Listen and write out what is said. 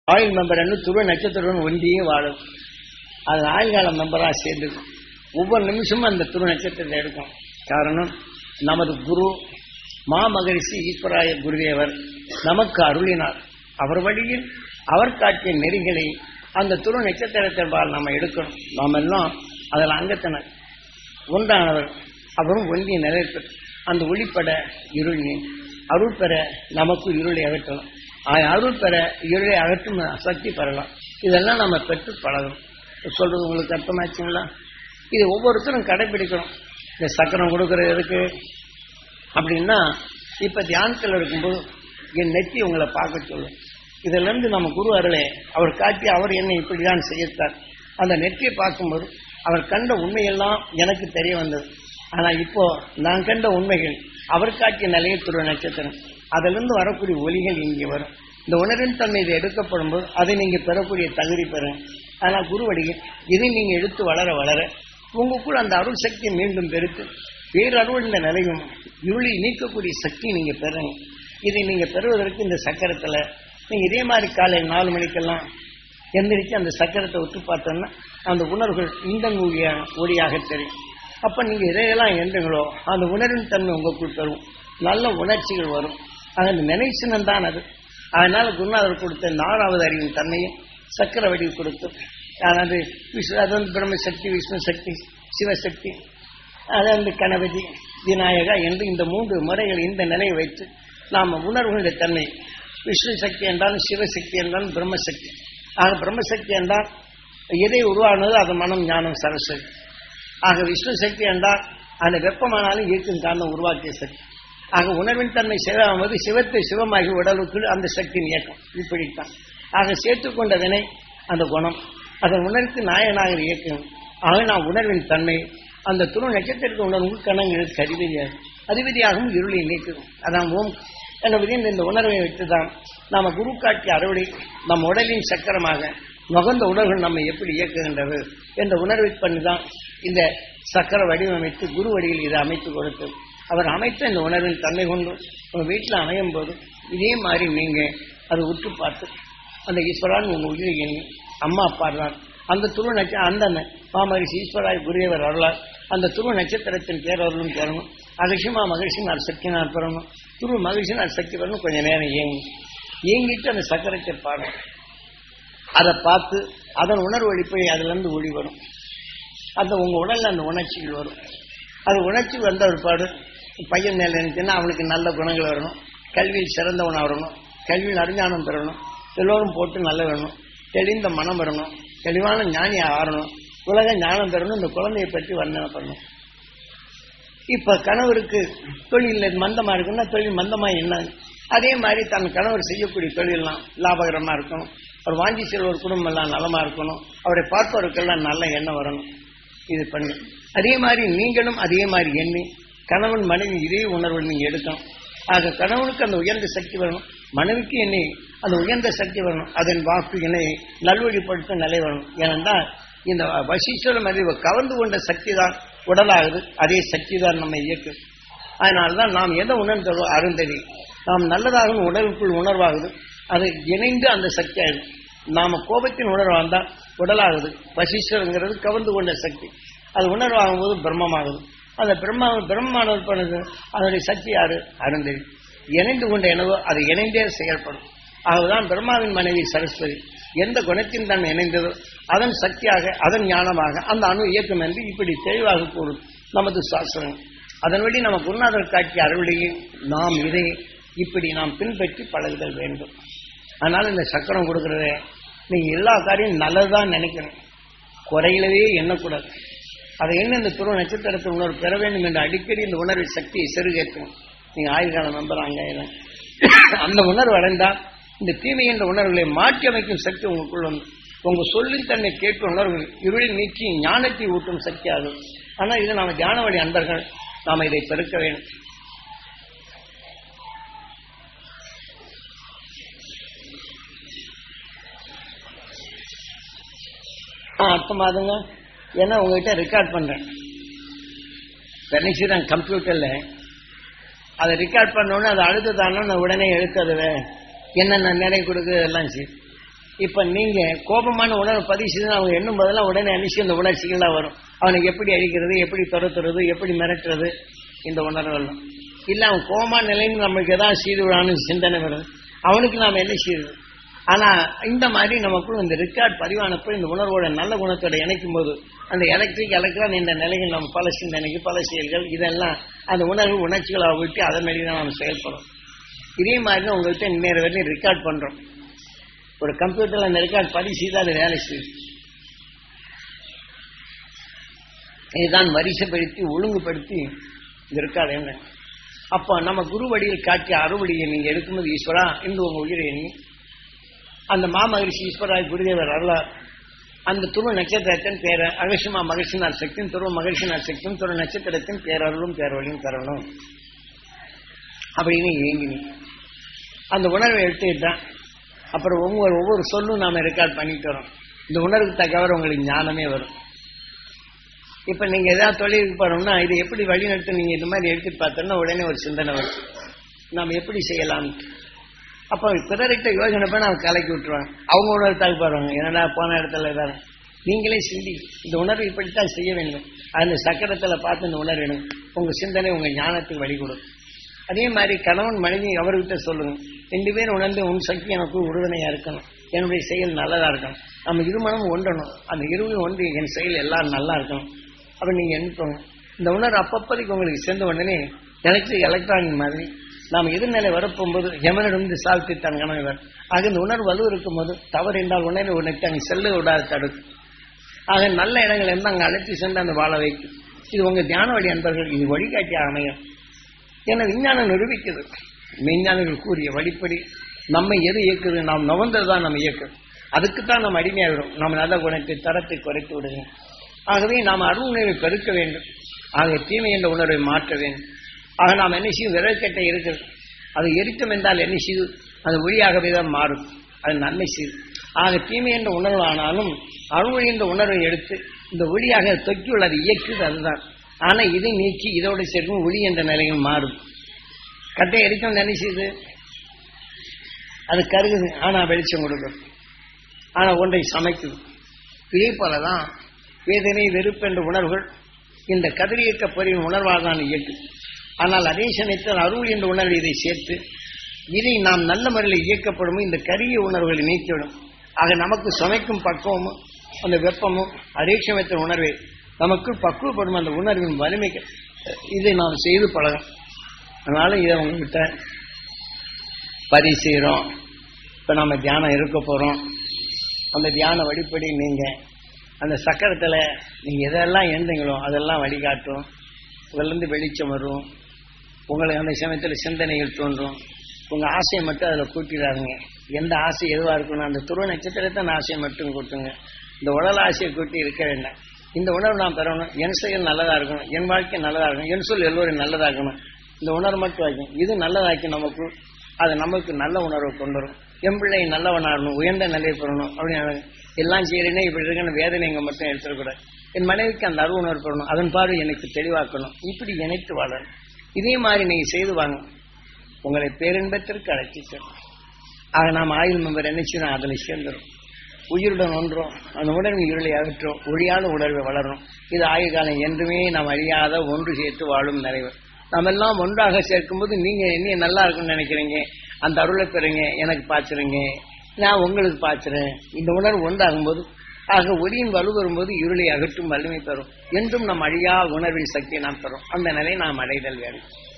ஆயுள் மெம்பர்னு துருவ நட்சத்திரம் ஒன்றியே வாழும் அது ஆயுள் கால மெம்பரா சேர்ந்து ஒவ்வொரு நிமிஷமும் அந்த துருவ நட்சத்திரத்தை எடுக்கும் காரணம் நமது குரு மாமகரிஷி ஈஸ்வராய குருதேவர் நமக்கு அருளினார் அவர் வழியில் அவர் காட்டிய நெறிகளை அந்த துரு நட்சத்திரத்திற்பால் நம்ம எடுக்கணும் நாம் எல்லாம் அதில் அங்கத்தினர் ஒன்றானவர் அவரும் ஒன்றிய நிலைப்பெற்று அந்த ஒளிப்பட இருள் நீ அருள் பெற நமக்கு இருளை அகற்றலாம் ஆ- அருள் பெற இருளை அகற்றும் சக்தி பெறலாம் இதெல்லாம் நம்ம பெற்று பழகணும் சொல்றது உங்களுக்கு அர்த்தமாச்சுங்களா இது ஒவ்வொருத்தரும் கடைபிடிக்கணும் இந்த சக்கரம் கொடுக்கறது எதுக்கு அப்படின்னா இப்ப தியானத்தில் இருக்கும்போது என் நெத்தி உங்களை பார்க்க சொல்லும் இதுல இருந்து நம்ம குரு அருளே அவர் காட்டி அவர் என்னை இப்படிதான் செய்யத்தார் அந்த நெற்றியை பார்க்கும்போது அவர் கண்ட உண்மையெல்லாம் எனக்கு தெரிய வந்தது ஆனா இப்போ நான் கண்ட உண்மைகள் அவர் காட்டிய நிலையை துருவ நட்சத்திரம் அதிலிருந்து வரக்கூடிய ஒலிகள் இங்கே வரும் இந்த உணர்வின் தன்மை இது எடுக்கப்படும் போது அதை நீங்க பெறக்கூடிய தகுதி பெறும் ஆனா குருவடிகள் இதை நீங்க எடுத்து வளர வளர உங்களுக்குள் அந்த அருள் சக்தியை மீண்டும் பெருத்து பேரருள் இந்த நிலையும் இருளை நீக்கக்கூடிய சக்தி நீங்க பெறணும் இதை நீங்க பெறுவதற்கு இந்த சக்கரத்துல நீங்க இதே மாதிரி காலை நாலு மணிக்கெல்லாம் எந்திரிச்சு அந்த சக்கரத்தை விட்டு பார்த்தோம்னா அந்த உணர்வுகள் இந்த ஒளியாக ஒளியாக தெரியும் அப்ப நீங்க இதையெல்லாம் எண்ணுங்களோ அந்த உணர்வின் தன்மை உங்களுக்குள் பெறும் நல்ல உணர்ச்சிகள் வரும் அது அந்த நினைச்சினம் தான் அது அதனால குருநாதர் கொடுத்த நாலாவது அறிவின் தன்மையும் சக்கர வடிவு கொடுத்து அதாவது விஷ்ணு அது வந்து பிரம்மசக்தி விஷ்ணு சக்தி சிவசக்தி அது வந்து கணபதி விநாயகா என்று இந்த மூன்று முறைகள் இந்த நிலையை வைத்து நாம் உணர்வுகளுடைய தன்மை விஷ்ணு சக்தி என்றாலும் சிவசக்தி என்றாலும் பிரம்மசக்தி ஆக பிரம்மசக்தி என்றால் எதை உருவானதோ அது மனம் ஞானம் சரஸ்வதி ஆக விஷ்ணு சக்தி என்றால் அந்த வெப்பமானாலும் ஈர்க்கும் காரணம் உருவாக்கிய சக்தி ஆக உணர்வின் தன்மை சிவமாவது சிவத்தை சிவமாகி உடலுக்குள் அந்த சக்தியின் இயக்கம் இப்படித்தான் ஆக சேர்த்துக்கொண்ட வினை அந்த குணம் அதன் உணர்வுக்கு நாயனாக இயக்கம் ஆக நான் உணர்வின் தன்மை அந்த துணை நட்சத்திரத்து உணர்வு கணங்களுக்கு அதிபதியாகும் அதிபதியாகவும் இருளை நீக்கும் அதான் ஓம் எனவே இந்த உணர்வை வைத்துதான் நாம குரு காட்டிய அறுவடை நம் உடலின் சக்கரமாக நுகர்ந்த உணர்வுகள் நம்மை எப்படி இயக்குகின்றது என்ற உணர்வை பண்ணிதான் இந்த சக்கர வடிவமைத்து குரு வடிவில் இதை அமைத்து கொடுத்து அவர் அமைத்த இந்த உணர்வின் தன்மை கொண்டு உங்க வீட்டில் அமையும் போது இதே மாதிரி நீங்க அதை உற்று பார்த்து அந்த ஈஸ்வரான் உங்க உயிரை எண்ணி அம்மா அப்பா தான் அந்த துருவ நட்ச அந்த மாமரிஷி ஈஸ்வராய் குருதேவர் அருளார் அந்த துருவ நட்சத்திரத்தின் பேரருளும் பெறணும் அகசியமா மகிழ்ச்சி நான் சக்தி நான் பெறணும் துருவ மகிழ்ச்சி நான் சக்தி பெறணும் கொஞ்ச நேரம் இயங்கும் இயங்கிட்டு அந்த சக்கரத்தை பாடும் அதை பார்த்து அதன் உணர்வு அடிப்படை அதுல இருந்து ஒளி வரும் அந்த உங்க உடல்ல அந்த உணர்ச்சிகள் வரும் அது உணர்ச்சி வந்த ஒருபாடு பையன் மேல இருந்துச்சுன்னா அவனுக்கு நல்ல குணங்கள் வரணும் கல்வியில் சிறந்தவனா வரணும் கல்வியில் அறிஞானம் பெறணும் எல்லோரும் போட்டு நல்ல வரணும் தெளிந்த மனம் வரணும் தெளிவான ஞானி ஆறணும் உலக ஞானம் பெறணும் இந்த குழந்தையை பற்றி வர்ணனை பண்ணணும் இப்ப கணவருக்கு தொழில் மந்தமா இருக்குன்னா தொழில் மந்தமா என்ன அதே மாதிரி தன் கணவர் செய்யக்கூடிய தொழிலெல்லாம் லாபகரமா இருக்கணும் அவர் வாங்கி செல்வர் குடும்பம் எல்லாம் நலமா இருக்கணும் அவரை பார்ப்பவருக்கெல்லாம் நல்ல எண்ணம் வரணும் இது பண்ணு அதே மாதிரி நீங்களும் அதே மாதிரி எண்ணி கணவன் மனைவி இதே உணர்வு நீங்க எடுக்கணும் ஆக கணவனுக்கு அந்த உயர்ந்த சக்தி வரணும் மனைவிக்கு என்னை அந்த உயர்ந்த சக்தி வரணும் அதன் வாக்கு என்னை நல்வழிப்படுத்தும் நிலை வரணும் ஏனென்றால் இந்த வசீஸ்வரம் அறிவு கவர்ந்து கொண்ட சக்தி தான் உடலாகுது அதே சக்தி தான் நம்மை இயக்குது அதனால்தான் நாம் எதை உணர்ந்ததோ அருந்ததி நாம் நல்லதாகவும் உடலுக்குள் உணர்வாகுது அது இணைந்து அந்த சக்தி ஆயிடும் நாம கோபத்தின் உணர்வு வந்தால் உடலாகுது வசீஸ்வரங்கிறது கவர்ந்து கொண்ட சக்தி அது உணர்வாகும் போது பிரம்மமாகுது அந்த பிரம்மா பிரம்மமானது பண்ணுது அதனுடைய சக்தி யாரு அருந்ததி இணைந்து கொண்ட எனவோ அது இணைந்தே செயல்படும் ஆகதான் பிரம்மாவின் மனைவி சரஸ்வதி எந்த குணத்தின் தன்மை இணைந்ததோ அதன் சக்தியாக அதன் ஞானமாக அந்த அணு இயக்கம் என்று இப்படி தெளிவாக கூறும் நமது சாஸ்திரம் அதன்படி நம்ம குருநாதர் காட்டிய அறுவடையில் நாம் இதை இப்படி நாம் பின்பற்றி பழகுதல் வேண்டும் அதனால இந்த சக்கரம் கொடுக்கறத நீங்க எல்லா காரியம் நல்லதுதான் நினைக்கணும் குறையிலவே எண்ணக்கூடாது அதை என்ன இந்த துருவ நட்சத்திரத்தை உணர்வு பெற வேண்டும் என்று அடிக்கடி இந்த உணர்வு சக்தியை செருகேற்றும் நீங்க ஆயுள்காலம் நம்புறாங்க அந்த உணர்வு அடைந்தால் இந்த தீமை என்ற உணர்வுகளை மாற்றி அமைக்கும் சக்தி உங்களுக்குள்ள வந்து உங்க சொல்லின் தன்னை கேட்ப உணர்வு இருளில் நீக்கி ஞானத்தை ஊட்டும் சக்தி ஆகும் ஆனா இது நாம தியான வழி அன்பர்கள் நாம இதை பெருக்க வேண்டும் ஆ, அர்த்தமாதுங்க ஏன்னா உங்ககிட்ட ரெக்கார்ட் பண்றேன் நினைச்சுதான் கம்ப்யூட்டர்ல அதை ரெக்கார்ட் பண்ணோன்னு அதை அடுத்ததானா நான் உடனே எடுத்ததுவே என்னென்ன நிறை கொடுக்குது எல்லாம் சரி இப்ப நீங்க கோபமான உணர்வு பதிவு செய்து அவங்க எண்ணும் போதெல்லாம் உடனே அனுப்பிச்சு அந்த உணர்ச்சிகள்லாம் வரும் அவனுக்கு எப்படி அழிக்கிறது எப்படி துரத்துறது எப்படி மிரட்டுறது இந்த உணர்வுகள் இல்ல அவன் கோபமான நிலைன்னு நம்மளுக்கு ஏதாவது செய்து விடான்னு சிந்தனை வருது அவனுக்கு நாம் என்ன செய்யுது ஆனா இந்த மாதிரி நமக்குள்ள இந்த ரெக்கார்ட் பதிவானப்போ இந்த உணர்வோட நல்ல குணத்தோட இணைக்கும் போது அந்த எலக்ட்ரிக் எலக்ட்ரான் என்ற நிலைகள் நம்ம பல சிந்தனைக்கு பல செயல்கள் இதெல்லாம் அந்த உணர்வு உணர்ச்சிகளை விட்டு அதன் மேலே தான் நம்ம செயல்படும் இதே மாதிரி தான் உங்கள்கிட்ட நேர வரையும் ரெக்கார்ட் பண்றோம் ஒரு கம்ப்யூட்டர்ல அந்த ரெக்கார்ட் பதிவு செய்து அது வேலை செய்யுது இதுதான் வரிசைப்படுத்தி ஒழுங்குபடுத்தி இந்த ரெக்கார்டு என்ன அப்போ நம்ம குரு வடியில் காட்டிய அறுவடியை நீங்க எடுக்கும்போது ஈஸ்வரா என்று உங்க உயிரை எண்ணி அந்த மாமகரிஷி ஈஸ்வராய் குருதேவர் அருளார் அந்த துருவ நட்சத்திரத்தின் பேர அகசிமா மகிழ்ச்சினார் சக்தியும் துருவ மகிழ்ச்சினார் சக்தியும் துருவ நட்சத்திரத்தின் பேரருளும் பேரொழியும் தரணும் அப்படின்னு ஏங்கினி அந்த உணர்வை எடுத்துக்கிட்டான் அப்புறம் ஒவ்வொரு ஒவ்வொரு சொல்லும் நாம ரெக்கார்ட் பண்ணிட்டு வரோம் இந்த உணர்வுக்கு தக்கவர் உங்களுக்கு ஞானமே வரும் இப்ப நீங்க ஏதாவது தொழிலுக்கு போறோம்னா இது எப்படி வழிநடத்து நீங்க இந்த மாதிரி எடுத்துட்டு பார்த்தோம்னா உடனே ஒரு சிந்தனை வரும் நாம் எப்படி செய்யலாம் அப்போ பிறர்கிட்ட யோசனை பண்ண அவங்க கலக்கி விட்டுருவாங்க அவங்க உணர்வு தகுப்பாருவாங்க என்னடா போன இடத்துல ஏதாவது நீங்களே சிந்தி இந்த உணர்வு இப்படித்தான் செய்ய வேண்டும் அந்த சக்கரத்துல பார்த்து இந்த உணர்வு வேணும் உங்க சிந்தனை உங்க ஞானத்துக்கு வழி கொடுக்கும் அதே மாதிரி கணவன் மனைவி அவர்கிட்ட சொல்லுங்க ரெண்டு பேரும் உணர்ந்து உன் சக்தி எனக்கு உறுதுணையா இருக்கணும் என்னுடைய செயல் நல்லதா இருக்கணும் நம்ம இருமனம் ஒன்றணும் அந்த இருவரும் ஒன்று என் செயல் எல்லாம் நல்லா இருக்கணும் அப்ப நீங்க என்ன இந்த உணர்வு அப்பப்போதைக்கு உங்களுக்கு சேர்ந்த உடனே எலக்ட்ரிக் எலக்ட்ரானிக் மாதிரி நாம் எதிர்நிலை வரப்போகும்போது யமனிடம் சால்த்தி தன் கணவர் ஆக இந்த உணர்வு வலு இருக்கும்போது தவறு என்றால் உணர்வு உனக்கு அங்கே செல்ல விடாது தடுக்கும் ஆக நல்ல இடங்கள் இருந்தால் அங்கே அழைத்து சென்று அந்த வாழ வைக்கும் இது உங்க தியான வழி அன்பர்கள் இது வழிகாட்டி அமையும் என விஞ்ஞானம் நிரூபிக்குது விஞ்ஞானிகள் கூறிய வழிப்படி நம்மை எது இயக்குது நாம் நுகர்ந்தது தான் நம்ம இயக்குது அதுக்குத்தான் நம்ம அடிமையாகிறோம் நம்ம நல்ல குணத்தை தரத்தை குறைத்து விடுகிறோம் ஆகவே நாம் அருள் உணர்வை பெருக்க வேண்டும் ஆக தீமை என்ற உணர்வை மாற்ற வேண்டும் ஆக நாம் என்ன செய்யும் விரல்கட்டை இருக்கிறது அது எரித்தம் என்றால் என்ன செய்து அது ஒளியாகவே தான் மாறும் அது நன்மை செய்து ஆக தீமை என்ற உணர்வு ஆனாலும் அருள் என்ற உணர்வை எடுத்து இந்த ஒளியாக தொக்கியுள்ள அது இயக்குது அதுதான் ஆனா இதை நீக்கி இதோடு சேர்க்கும் ஒளி என்ற நிலையில் மாறும் கட்டை எரித்தம் என்ன செய்யுது அது கருகுது ஆனா வெளிச்சம் கொடுக்கும் ஆனா ஒன்றை சமைக்குது இதே போலதான் வேதனை வெறுப்பு என்ற உணர்வுகள் இந்த கதிரியக்க பொறியின் உணர்வாக தான் இயக்கும் ஆனால் அதே சமயத்தில் அருள் என்ற உணர்வு இதை சேர்த்து இதை நாம் நல்ல முறையில் இயக்கப்படும் இந்த கரிய உணர்வுகளை நீக்கிவிடும் ஆக நமக்கு சமைக்கும் பக்குவமும் அந்த வெப்பமும் அதே சமயத்தின் உணர்வை நமக்கு பக்குவப்படும் அந்த உணர்வின் வலிமை இதை நாம் செய்து பழகும் அதனால இதை உங்ககிட்ட பதிவு செய்கிறோம் இப்போ நம்ம தியானம் இருக்க போகிறோம் அந்த தியான வழிப்படி நீங்கள் அந்த சக்கரத்தில் நீங்கள் எதெல்லாம் எழுந்தீங்களோ அதெல்லாம் வழிகாட்டும் அதிலிருந்து வெளிச்சம் வரும் உங்களுக்கு அந்த சமயத்தில் சிந்தனைகள் தோன்றும் உங்கள் ஆசையை மட்டும் அதில் கூட்டிடாதுங்க எந்த ஆசை எதுவாக இருக்கணும் அந்த துருவ நட்சத்திரத்தின் ஆசையை மட்டும் கூட்டுங்க இந்த உடல் ஆசையை கூட்டி இருக்க வேண்டாம் இந்த உணர்வு நான் பெறணும் என் செயல் நல்லதாக இருக்கணும் என் வாழ்க்கை நல்லதாக இருக்கணும் என் சொல் எல்லோரும் நல்லதாக்கணும் இந்த உணர்வு மட்டும் வைக்கும் இது நல்லதாக்கி நமக்கு அது நமக்கு நல்ல உணர்வை கொண்டு வரும் என் பிள்ளை நல்லவனாகணும் உயர்ந்த நிலையை பெறணும் அப்படின்னு எல்லாம் செய்யறேனே இப்படி இருக்குன்னு வேதனை இங்கே மட்டும் எடுத்துடக்கூடாது என் மனைவிக்கு அந்த அருள் உணர்வு பெறணும் அதன் பார்வை எனக்கு தெளிவாக்கணும் இப்படி இணைத்து வாழணும் இதே மாதிரி நீங்க செய்து வாங்க உங்களை பேரின்பத்திற்கு அழைச்சி செல்லும் ஆக நாம் ஆயுள் மெம்பர் நினைச்சுனா அதில் சேர்ந்துடும் உயிருடன் ஒன்றோம் அந்த உணர்வு இருளை அகற்றும் ஒழியாத உணர்வை வளரும் இது ஆயுள் காலம் என்றுமே நாம் அழியாத ஒன்று சேர்த்து வாழும் நிறைவு நாம் எல்லாம் ஒன்றாக சேர்க்கும்போது நீங்க என்ன நல்லா இருக்கும்னு நினைக்கிறீங்க அந்த அருளை பெறுங்க எனக்கு பாய்ச்சுறீங்க நான் உங்களுக்கு பாய்ச்சுறேன் இந்த உணர்வு ஒன்றாகும்போது ஆக ஒளியின் வலு வரும்போது இருளை அகற்றும் வலிமை பெறும் என்றும் நம் அழியா உணர்வின் சக்தியை நாம் பெறும் அந்த நிலையை நாம் அடைதல் வேண்டும்